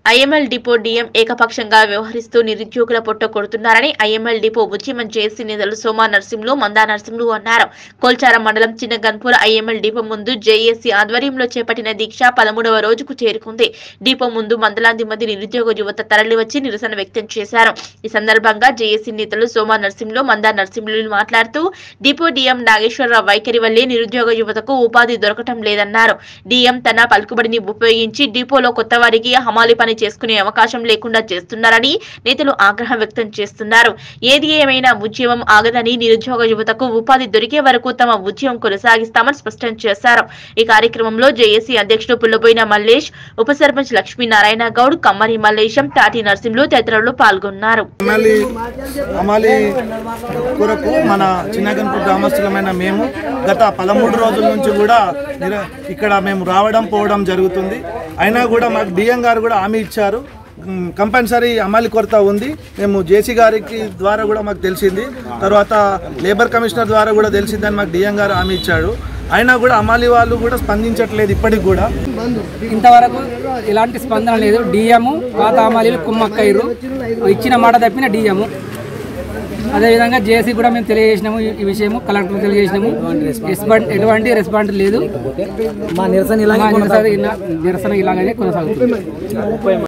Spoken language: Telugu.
ఐఎంఎల్ డిపో డిఎం ఏకపక్షంగా వ్యవహరిస్తూ నిరుద్యోగుల పొట్ట కొడుతున్నారని ఐఎంఎల్ డిపో ఉద్యమం చేసి నేతలు సోమా నర్సింహులు మందా నర్సింహులు అన్నారు కోల్చారం మండలం చిన్నగన్పూర్ ఐఎంఎల్ డిపో ముందు జేఏసీ ఆధ్వర్యంలో చేపట్టిన దీక్ష పదమూడవ రోజుకు చేరుకుంది డిపో ముందు వందలాది మంది నిరుద్యోగ యువత తరలివచ్చి నిరసన వ్యక్తం చేశారు ఈ సందర్భంగా జేఏసీ నేతలు సోమా నర్సింహులు మందా నర్సింహులు మాట్లాడుతూ డిపో డిఎం నాగేశ్వరరావు వైఖరి వల్లే నిరుద్యోగ యువతకు ఉపాధి దొరకటం లేదన్నారు డిఎం తన పలుకుబడిని ఉపయోగించి డిపోలో కొత్త వారికి హమాలి పని చేసుకునే అవకాశం లేకుండా చేస్తున్నారని నేతలు ఆగ్రహం వ్యక్తం చేస్తున్నారు ఏది ఏమైనా ఉద్యమం ఆగదని నిరుద్యోగ యువతకు ఉపాధి దొరికే వరకు తమ ఉద్యమం కొనసాగిస్తామని స్పష్టం చేశారు ఈ కార్యక్రమంలో జేఏసీ అధ్యక్షుడు పుల్లబోయిన మల్లేష్ ఉప సర్పంచ్ లక్ష్మీనారాయణ గౌడ్ కమ్మరి మల్లేశం తాటి నర్సింహులు తదితరులు పాల్గొన్నారు అమాలి అమాలి కొరకు మన చిన్నగన్పూర్ గ్రామస్తులమైన మేము గత పదమూడు రోజుల నుంచి కూడా నిర- ఇక్కడ మేము రావడం పోవడం జరుగుతుంది అయినా కూడా మాకు డిఎం గారు కూడా హామీ ఇచ్చారు ఉమ్, కంపల్సరీ అమలు కొరత ఉంది మేము జేసీ గారికి ద్వారా కూడా మాకు తెలిసింది తర్వాత లేబర్ కమిషనర్ ద్వారా కూడా తెలిసిందని మాకు డిఎం గారు హామీ ఇచ్చాడు అయినా కూడా అమాలి వాళ్ళు కూడా స్పందించట్లేదు ఇప్పటికి కూడా ఇంతవరకు ఎలాంటి స్పందన లేదు డిఎము పాత అమాలీలు కుమ్మక్కయ్యరు ఇచ్చిన మాట తప్పిన డిఎము అదేవిధంగా జేసీ కూడా మేము తెలియజేసినాము ఈ- ఈ విషయము కలెక్టర్ తెలియజేసినాము రెస్పాండ్ ఎటువంటి రెస్పాండ్ లేదు మా నిరసన నిరసన ఇలాగనే కొనసాగుతుంది